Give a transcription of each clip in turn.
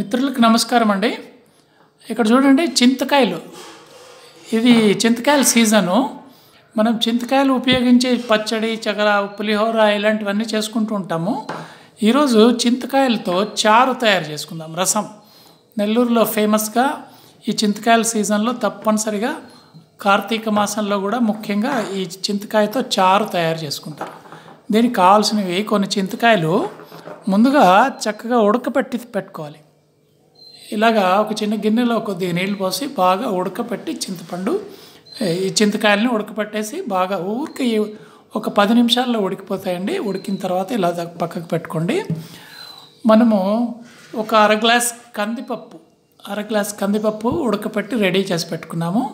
మిత్రులకు నమస్కారం అండి ఇక్కడ చూడండి చింతకాయలు ఇది చింతకాయల సీజను మనం చింతకాయలు ఉపయోగించి పచ్చడి చగర పులిహోర ఇలాంటివన్నీ చేసుకుంటూ ఉంటాము ఈరోజు చింతకాయలతో చారు తయారు చేసుకుందాం రసం నెల్లూరులో ఫేమస్గా ఈ చింతకాయల సీజన్లో తప్పనిసరిగా కార్తీక మాసంలో కూడా ముఖ్యంగా ఈ చింతకాయతో చారు తయారు చేసుకుంటారు దీనికి కావాల్సినవి కొన్ని చింతకాయలు ముందుగా చక్కగా ఉడకపెట్టి పెట్టుకోవాలి ఇలాగా ఒక చిన్న గిన్నెలో కొద్దిగా నీళ్లు పోసి బాగా ఉడకపెట్టి చింతపండు ఈ చింతకాయలని ఉడకపెట్టేసి బాగా ఊరికి ఒక పది నిమిషాల్లో ఉడికిపోతాయండి ఉడికిన తర్వాత ఇలా ద- పక్కకు పెట్టుకోండి మనము ఒక అర గ్లాస్ కందిపప్పు అర గ్లాస్ కందిపప్పు ఉడకపెట్టి రెడీ చేసి పెట్టుకున్నాము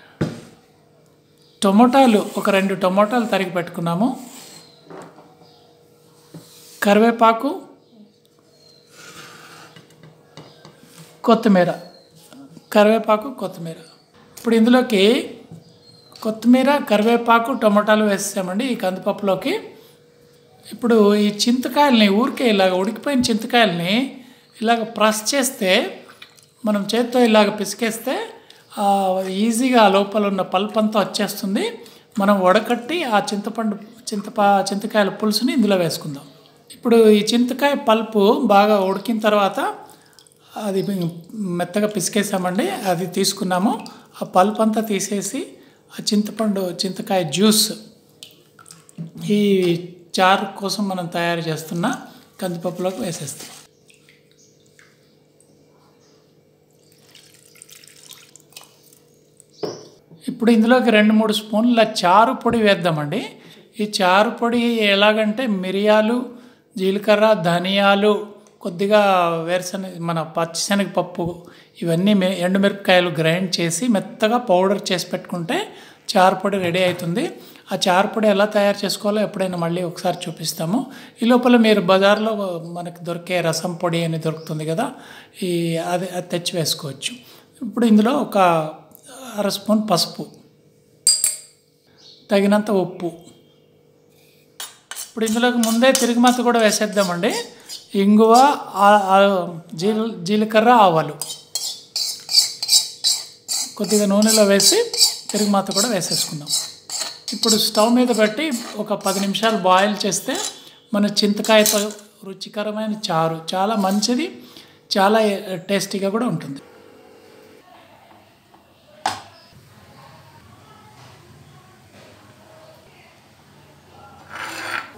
టొమాటాలు ఒక రెండు టొమాటాలు తరిగి పెట్టుకున్నాము కరివేపాకు కొత్తిమీర కరివేపాకు కొత్తిమీర ఇప్పుడు ఇందులోకి కొత్తిమీర కరివేపాకు టమాటాలు వేసామండి ఈ కందిపప్పులోకి ఇప్పుడు ఈ చింతకాయల్ని ఊరికే ఇలాగ ఉడికిపోయిన చింతకాయల్ని ఇలాగ ప్రెస్ చేస్తే మనం చేత్తో ఇలాగ పిసికేస్తే ఆ, ఈజీగా ఆ లోపల ఉన్న పల్ప్ అంతా వచ్చేస్తుంది మనం వడకట్టి ఆ చింతపండు చింతపా చింతకాయల పులుసుని ఇందులో వేసుకుందాం ఇప్పుడు ఈ చింతకాయ పల్పు బాగా ఉడికిన తర్వాత అది మెత్తగా పిసికేసామండి అది తీసుకున్నాము ఆ పల్ప్ అంతా తీసేసి ఆ చింతపండు చింతకాయ జ్యూస్ ఈ చారు కోసం మనం తయారు చేస్తున్న కందిపప్పులోకి వేసేస్తాం ఇప్పుడు ఇందులోకి రెండు మూడు స్పూన్ల చారు పొడి వేద్దామండి ఈ చారు పొడి ఎలాగంటే మిరియాలు జీలకర్ర ధనియాలు కొద్దిగా వేరుశనగ మన పచ్చిశనగ పప్పు ఇవన్నీ మె- ఎండుమిరపకాయలు గ్రైండ్ చేసి మెత్తగా పౌడర్ చేసి పెట్టుకుంటే చారు పొడి రెడీ అవుతుంది ఆ చారు పొడి ఎలా తయారు చేసుకోవాలో ఎప్పుడైనా మళ్ళీ ఒకసారి చూపిస్తాము ఈ లోపల మీరు బజార్లో మనకి దొరికే రసం పొడి అని దొరుకుతుంది కదా ఈ అది అది తెచ్చి వేసుకోవచ్చు ఇప్పుడు ఇందులో ఒక అర స్పూన్ పసుపు తగినంత ఉప్పు ఇప్పుడు ఇందులోకి ముందే తిరుగుమాత కూడా వేసేద్దామండి ఇంగువ ఆ- ఆ జీల జీలకర్ర ఆవాలు కొద్దిగా నూనెలో వేసి తిరుగుమాత కూడా వేసేసుకుందాం ఇప్పుడు స్టవ్ మీద పెట్టి ఒక పది నిమిషాలు బాయిల్ చేస్తే మన చింతకాయతో రుచికరమైన చారు చాలా మంచిది చాలా టేస్టీగా కూడా ఉంటుంది